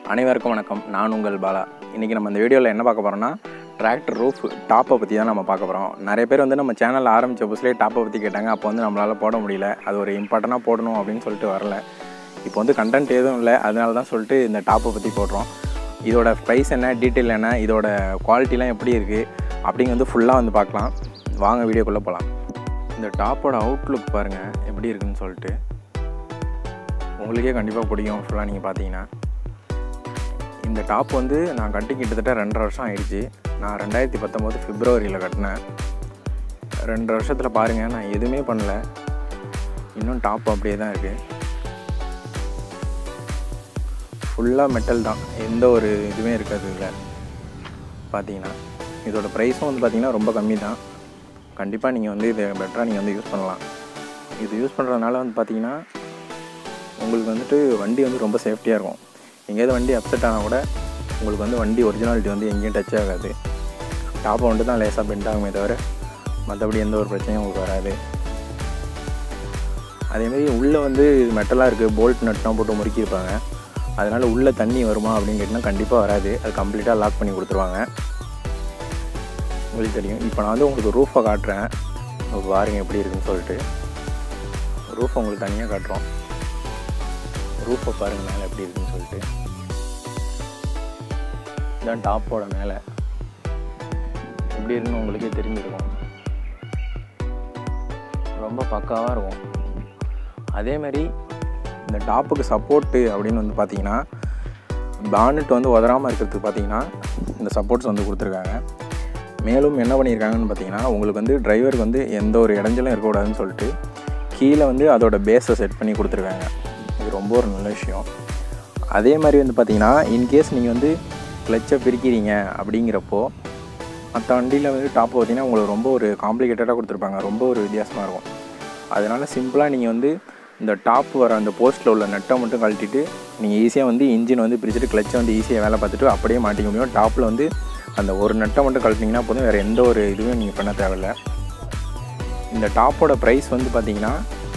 அனைவருக்கும் வணக்கம் நான் உங்கள் பாலா இன்றைக்கி நம்ம இந்த வீடியோவில் என்ன பார்க்க போகிறோம்னா டிராக்டர் ரூஃப் டாப்பை பற்றி தான் நம்ம பார்க்க போகிறோம் நிறைய பேர் வந்து நம்ம சேனலில் ஆரம்பித்த புதுசுலேயே டாப்பை பற்றி கேட்டாங்க அப்போ வந்து நம்மளால் போட முடியல அது ஒரு இம்பார்ட்டண்ட்டாக போடணும் அப்படின்னு சொல்லிட்டு வரல இப்போ வந்து கண்டென்ட் எதுவும் இல்லை அதனால தான் சொல்லிட்டு இந்த டாப்பை பற்றி போடுறோம் இதோட ப்ரைஸ் என்ன டீட்டெயில் என்ன இதோட குவாலிட்டிலாம் எப்படி இருக்குது அப்படிங்க வந்து ஃபுல்லாக வந்து பார்க்கலாம் வாங்க வீடியோக்குள்ளே போகலாம் இந்த டாப்போட அவுட்லுக் பாருங்கள் எப்படி இருக்குன்னு சொல்லிட்டு உங்களுக்கே கண்டிப்பாக பிடிக்கும் ஃபுல்லாக நீங்கள் பார்த்தீங்கன்னா இந்த டாப் வந்து நான் கட்டி கிட்டத்தட்ட ரெண்டரை வருஷம் ஆயிடுச்சு நான் ரெண்டாயிரத்தி பத்தொம்போது பிப்ரவரியில் கட்டினேன் ரெண்டு வருஷத்தில் பாருங்கள் நான் எதுவுமே பண்ணல இன்னும் டாப் அப்படியே தான் இருக்குது ஃபுல்லாக மெட்டல் தான் எந்த ஒரு இதுவுமே இருக்காது இதில் பார்த்தீங்கன்னா இதோட ப்ரைஸும் வந்து பார்த்தீங்கன்னா ரொம்ப கம்மி தான் கண்டிப்பாக நீங்கள் வந்து இதை பெட்டராக நீங்கள் வந்து யூஸ் பண்ணலாம் இது யூஸ் பண்ணுறதுனால வந்து பார்த்தீங்கன்னா உங்களுக்கு வந்துட்டு வண்டி வந்து ரொம்ப சேஃப்டியாக இருக்கும் எங்கேயாவது வண்டி அப்செட் ஆனால் கூட உங்களுக்கு வந்து வண்டி ஒரிஜினாலிட்டி வந்து எங்கேயும் டச் ஆகாது டாப்பை வந்துட்டு தான் லேசாக பெண்ட் ஆகுமே தவிர மற்றபடி எந்த ஒரு பிரச்சனையும் உங்களுக்கு வராது அதேமாரி உள்ளே வந்து மெட்டலாக இருக்குது போல்ட் நட்லாம் போட்டு முறுக்கியிருப்பாங்க அதனால் உள்ளே தண்ணி வருமா அப்படின்னு கேட்டிங்கன்னா கண்டிப்பாக வராது அது கம்ப்ளீட்டாக லாக் பண்ணி கொடுத்துருவாங்க உங்களுக்கு தெரியும் இப்போ நான் வந்து உங்களுக்கு ரூஃபை காட்டுறேன் உங்களுக்கு பாருங்க எப்படி இருக்குன்னு சொல்லிட்டு ரூஃப் உங்களுக்கு தனியாக காட்டுறோம் ரூஃபை பாருங்கள் மேலே எப்படி இருக்குன்னு சொல்லிட்டு இதான் டாப்போட மேலே எப்படி இருக்குன்னு உங்களுக்கே தெரிஞ்சிருக்கும் ரொம்ப பக்காவாக இருக்கும் அதேமாரி இந்த டாப்புக்கு சப்போர்ட்டு அப்படின்னு வந்து பார்த்தீங்கன்னா பானட் வந்து உதறாமல் இருக்கிறதுக்கு பார்த்தீங்கன்னா இந்த சப்போர்ட்ஸ் வந்து கொடுத்துருக்காங்க மேலும் என்ன பண்ணியிருக்காங்கன்னு பார்த்தீங்கன்னா உங்களுக்கு வந்து டிரைவருக்கு வந்து எந்த ஒரு இடைஞ்சலும் இருக்கக்கூடாதுன்னு சொல்லிட்டு கீழே வந்து அதோட பேஸை செட் பண்ணி கொடுத்துருக்காங்க இது ரொம்ப ஒரு நல்ல விஷயம் அதே மாதிரி வந்து பார்த்தீங்கன்னா இன்கேஸ் நீங்கள் வந்து கிளச்சை பிரிக்கிறீங்க அப்படிங்கிறப்போ மற்ற வண்டியில் வந்து டாப் பார்த்தீங்கன்னா உங்களுக்கு ரொம்ப ஒரு காம்ப்ளிகேட்டடாக கொடுத்துருப்பாங்க ரொம்ப ஒரு வித்தியாசமாக இருக்கும் அதனால் சிம்பிளாக நீங்கள் வந்து இந்த டாப் வர அந்த போஸ்ட்டில் உள்ள நட்டை மட்டும் கழட்டிட்டு நீங்கள் ஈஸியாக வந்து இன்ஜின் வந்து பிரிச்சுட்டு கிளச்சை வந்து ஈஸியாக வேலை பார்த்துட்டு அப்படியே மாட்டிக்க முடியும் டாப்பில் வந்து அந்த ஒரு நட்டை மட்டும் கழட்டினீங்கன்னா போதும் வேறு எந்த ஒரு இதுவும் நீங்கள் பண்ண தேவையில்ல இந்த டாப்போட ப்ரைஸ் வந்து பார்த்தீங்கன்னா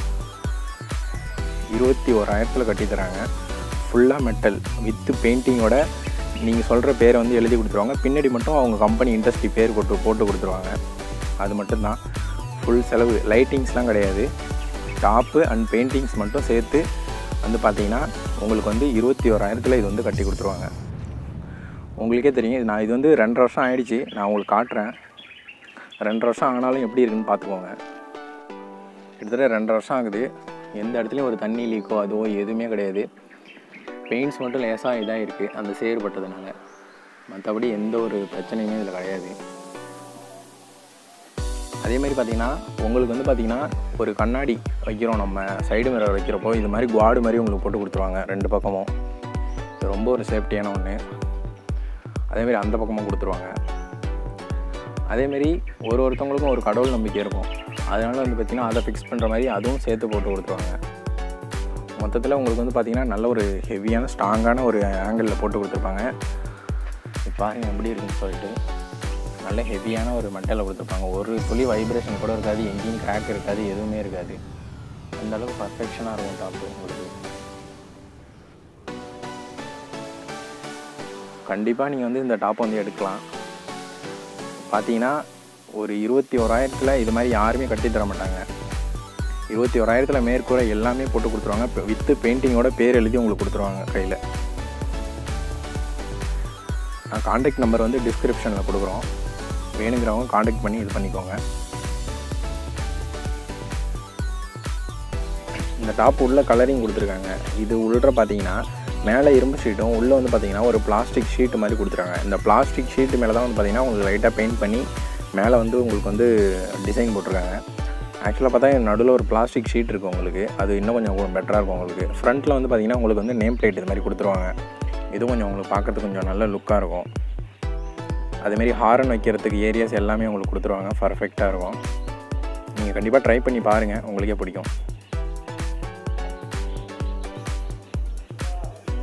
இருபத்தி ஓராயிரத்தில் கட்டி தராங்க ஃபுல்லாக மெட்டல் வித்து பெயிண்டிங்கோட நீங்கள் சொல்கிற பேரை வந்து எழுதி கொடுத்துருவாங்க பின்னாடி மட்டும் அவங்க கம்பெனி இண்டஸ்ட்ரி பேர் போட்டு போட்டு கொடுத்துருவாங்க அது மட்டும்தான் ஃபுல் செலவு லைட்டிங்ஸ்லாம் கிடையாது டாப்பு அண்ட் பெயிண்டிங்ஸ் மட்டும் சேர்த்து வந்து பார்த்தீங்கன்னா உங்களுக்கு வந்து இருபத்தி ஓராயிரத்தில் இது வந்து கட்டி கொடுத்துருவாங்க உங்களுக்கே தெரியும் இது நான் இது வந்து ரெண்டரை வருஷம் ஆயிடுச்சு நான் உங்களுக்கு காட்டுறேன் ரெண்டரை வருஷம் ஆனாலும் எப்படி இருக்குன்னு பார்த்துக்கோங்க கிட்டத்தட்ட ரெண்டரை வருஷம் ஆகுது எந்த இடத்துலையும் ஒரு தண்ணி லீக்கோ அதுவோ எதுவுமே கிடையாது பெயிண்ட்ஸ் மட்டும் லேசாக இதாக இருக்குது அந்த சேறுபட்டதுனால மற்றபடி எந்த ஒரு பிரச்சனையுமே இதில் கிடையாது அதே மாதிரி பார்த்தீங்கன்னா உங்களுக்கு வந்து பார்த்தீங்கன்னா ஒரு கண்ணாடி வைக்கிறோம் நம்ம சைடு மிரர் வைக்கிறப்போ இது மாதிரி குவாடு மாதிரி உங்களுக்கு போட்டு கொடுத்துருவாங்க ரெண்டு பக்கமும் இது ரொம்ப ஒரு சேஃப்டியான ஒன்று அதேமாரி அந்த பக்கமும் கொடுத்துருவாங்க அதேமாரி ஒரு ஒருத்தவங்களுக்கும் ஒரு கடவுள் நம்பிக்கை இருக்கும் அதனால் வந்து பார்த்திங்கன்னா அதை ஃபிக்ஸ் பண்ணுற மாதிரி அதுவும் சேர்த்து போட்டு கொடுத்துருவாங்க மொத்தத்தில் உங்களுக்கு வந்து பார்த்திங்கன்னா நல்ல ஒரு ஹெவியான ஸ்ட்ராங்கான ஒரு ஆங்கிளில் போட்டு கொடுத்துருப்பாங்க இப்போ பாருங்க எப்படி இருக்குன்னு சொல்லிட்டு நல்ல ஹெவியான ஒரு மெட்டலில் கொடுத்துருப்பாங்க ஒரு துளி வைப்ரேஷன் கூட இருக்காது எங்கேயும் கிராக் இருக்காது எதுவுமே இருக்காது அந்த அளவுக்கு பர்ஃபெக்ஷனாக இருக்கும் டாப்பு உங்களுக்கு கண்டிப்பாக நீங்கள் வந்து இந்த டாப் வந்து எடுக்கலாம் பார்த்தீங்கன்னா ஒரு இருபத்தி ஓராயிரத்தில் இது மாதிரி யாருமே கட்டி தர மாட்டாங்க இருபத்தி ஓராயிரத்தில் மேற்கூரை எல்லாமே போட்டு கொடுத்துருவாங்க வித்து பெயிண்டிங்கோட பேர் எழுதி உங்களுக்கு கொடுத்துருவாங்க கையில் நான் காண்டாக்ட் நம்பர் வந்து டிஸ்கிரிப்ஷனில் கொடுக்குறோம் வேணுங்கிறவங்க காண்டாக்ட் பண்ணி இது பண்ணிக்கோங்க இந்த டாப் உள்ள கலரிங் கொடுத்துருக்காங்க இது உள்ள பார்த்தீங்கன்னா மேலே இரும்பு ஷீட்டும் உள்ளே வந்து பார்த்தீங்கன்னா ஒரு பிளாஸ்டிக் ஷீட் மாதிரி கொடுத்துருக்காங்க இந்த பிளாஸ்டிக் ஷீட்டு மேலே தான் வந்து பார்த்தீங்கன்னா உங்களுக்கு லைட்டாக பெயிண்ட் பண்ணி மேலே வந்து உங்களுக்கு வந்து டிசைன் போட்டிருக்காங்க ஆக்சுவலாக பார்த்தா நடுவில் ஒரு பிளாஸ்டிக் ஷீட் இருக்குது உங்களுக்கு அது இன்னும் கொஞ்சம் பெட்டராக இருக்கும் உங்களுக்கு ஃப்ரண்ட்டில் வந்து பார்த்தீங்கன்னா உங்களுக்கு வந்து நேம் பிளேட் இது மாதிரி கொடுத்துருவாங்க இது கொஞ்சம் உங்களுக்கு பார்க்கறதுக்கு கொஞ்சம் நல்ல லுக்காக இருக்கும் அதேமாரி ஹாரன் வைக்கிறதுக்கு ஏரியாஸ் எல்லாமே உங்களுக்கு கொடுத்துருவாங்க பர்ஃபெக்டாக இருக்கும் நீங்கள் கண்டிப்பாக ட்ரை பண்ணி பாருங்கள் உங்களுக்கே பிடிக்கும்